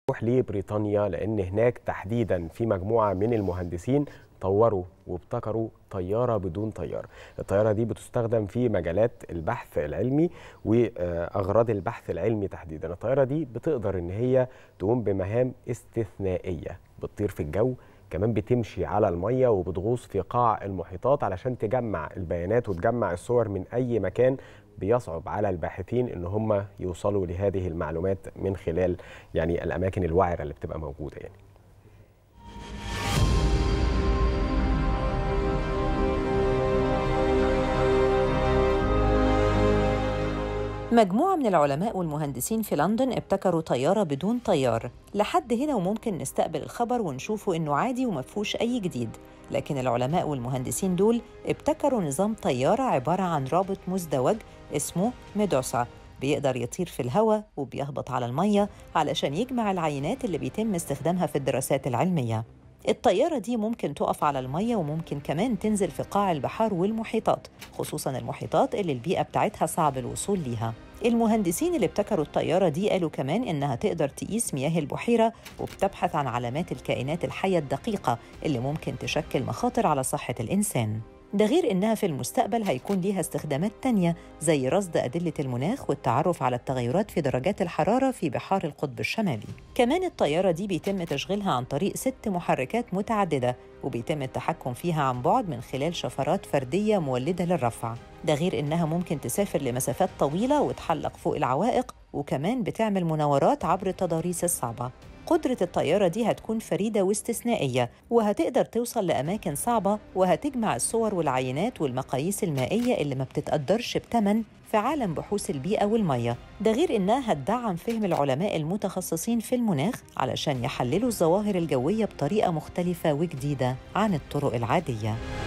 نروح لبريطانيا لان هناك تحديدا في مجموعه من المهندسين طوروا وابتكروا طياره بدون طيار الطياره دي بتستخدم في مجالات البحث العلمي واغراض البحث العلمي تحديدا الطياره دي بتقدر ان هي تقوم بمهام استثنائيه بتطير في الجو كمان بتمشي على الميه وبتغوص في قاع المحيطات علشان تجمع البيانات وتجمع الصور من اي مكان بيصعب على الباحثين ان هم يوصلوا لهذه المعلومات من خلال يعني الاماكن الوعره اللي بتبقى موجوده يعني مجموعة من العلماء والمهندسين في لندن ابتكروا طيارة بدون طيار لحد هنا وممكن نستقبل الخبر ونشوفه إنه عادي ومفهوش أي جديد لكن العلماء والمهندسين دول ابتكروا نظام طيارة عبارة عن رابط مزدوج اسمه ميدوسا بيقدر يطير في الهواء وبيهبط على المية علشان يجمع العينات اللي بيتم استخدامها في الدراسات العلمية الطيارة دي ممكن تقف على المية وممكن كمان تنزل في قاع البحار والمحيطات خصوصاً المحيطات اللي البيئة بتاعتها صعب الوصول ليها المهندسين اللي ابتكروا الطيارة دي قالوا كمان إنها تقدر تقيس مياه البحيرة وبتبحث عن علامات الكائنات الحية الدقيقة اللي ممكن تشكل مخاطر على صحة الإنسان ده غير إنها في المستقبل هيكون ليها استخدامات تانية زي رصد أدلة المناخ والتعرف على التغيرات في درجات الحرارة في بحار القطب الشمالي كمان الطيارة دي بيتم تشغيلها عن طريق ست محركات متعددة وبيتم التحكم فيها عن بعد من خلال شفرات فردية مولدة للرفع ده غير إنها ممكن تسافر لمسافات طويلة وتحلق فوق العوائق وكمان بتعمل مناورات عبر التضاريس الصعبة قدرة الطيارة دي هتكون فريدة واستثنائية وهتقدر توصل لأماكن صعبة وهتجمع الصور والعينات والمقاييس المائية اللي ما بتتقدرش بتمن في عالم بحوث البيئة والمية ده غير إنها هتدعم فهم العلماء المتخصصين في المناخ علشان يحللوا الظواهر الجوية بطريقة مختلفة وجديدة عن الطرق العادية